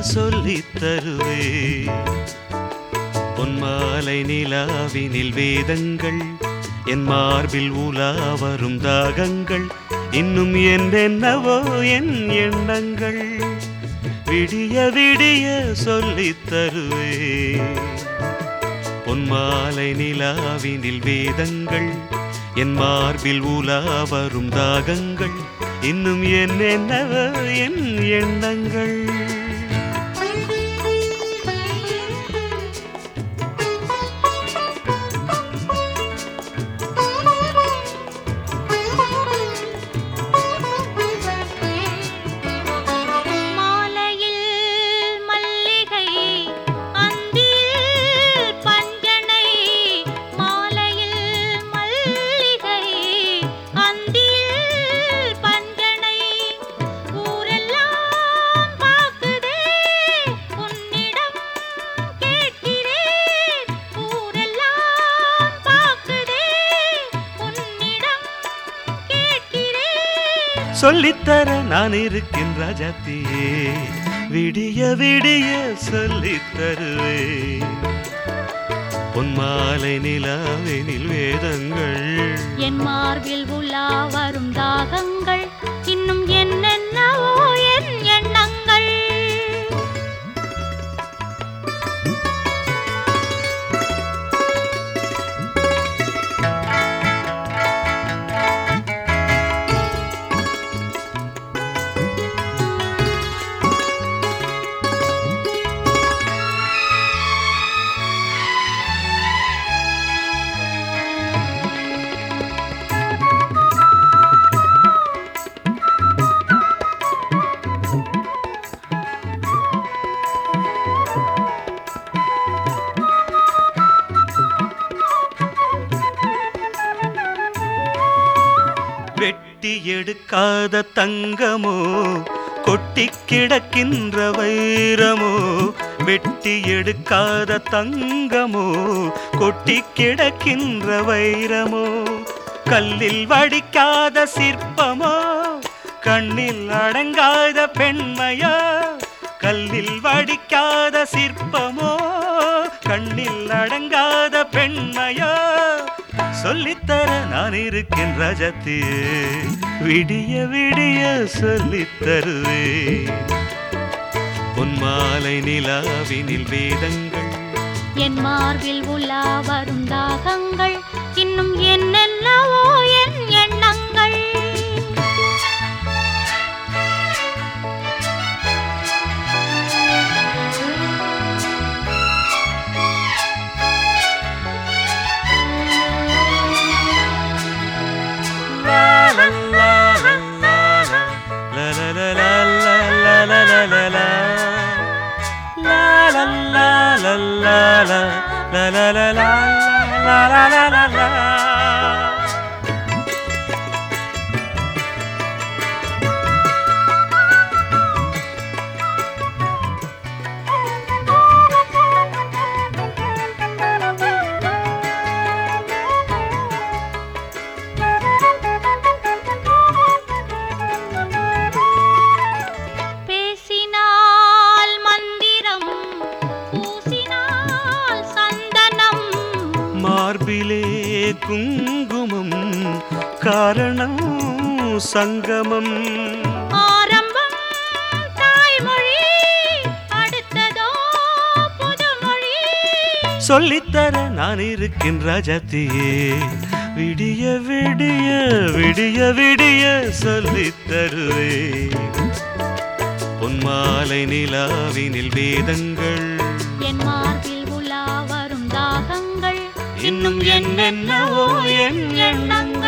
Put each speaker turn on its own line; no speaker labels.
சொல்லித் தருவே பொன்மாலை நிலாவினில் வேதங்கள் என் மார்பில் உலா வரும் தாகங்கள் இன்னும் என்னென்னவோ என் எண்ணங்கள் விடிய விடிய சொல்லித் தருவே பொன்மாலை நிலாவினில் வேதங்கள் என் மார்பில் உலா வரும் தாகங்கள் இன்னும் என்னென்னவோ என் எண்ணங்கள்
மாலையில் மல்லிகை அந்தியில் பஞ்சனை மாலையில் மல்லிகை அந்தியில் பஞ்சனை ஊரெல்லாம் பார்க்குதே உன்னிடம் கேட்கிறேன் ஊரெல்லாம் பார்க்குதே உன்னிடம் கேட்கிறேன்
சொல்லித்தர நான் இருக்கின்ற ராஜாத்தியே விடிய விடிய சொல்லித் தருவே பொன்மாலை நிலாவெனில் வேதங்கள்
என் மார்பில் உலா வரும் தாகங்கள் இன்னும் என்னென்னவோ என் எண்ணங்கள்
வெட்டி எடுக்காத தங்கமோ கொட்டி கிடக்கின்ற வைரமோ வெட்டி எடுக்காத தங்கமோ கொட்டி கிடக்கின்ற வைரமோ கல்லில் வடிக்காத சிற்பமோ கண்ணில் அடங்காத பெண்மையோ கல்லில் வடிக்காத சிற்பமோ கண்ணில் அடங்காத பெண்மையோ சொல்லித்தர நான் இருக்கேன் ரஜத்தியே விடிய விடிய சொல்லித் தருவே பொன்மாலை நிலாவினில் வேதங்கள்
என் மார்பில் உலா வரும் தாகங்கள் இன்னும் என்னென்னவோ என் எண்ணங்கள்
La la la la la la la la la la La la la la la la La la la la la la la la la
பேசினால் மந்திரம் பூசினால் சந்தனம்
மார்பிலே குங்குமம் காரணம் சங்கமம்
ஆரம்பம் தாய்மொழி அடுத்ததோ புதுமொழி
சொல்லித்தர நான் இருக்கின்ற ராஜாத்தியே விடிய விடிய விடிய விடிய சொல்லித் தருவே பொன்மாலை நிலாவினில் வேதங்கள்
என் மார்பில் உலா வரும் தாகங்கள்
இன்னும் என்னென்னவோ என் எண்ணங்கள்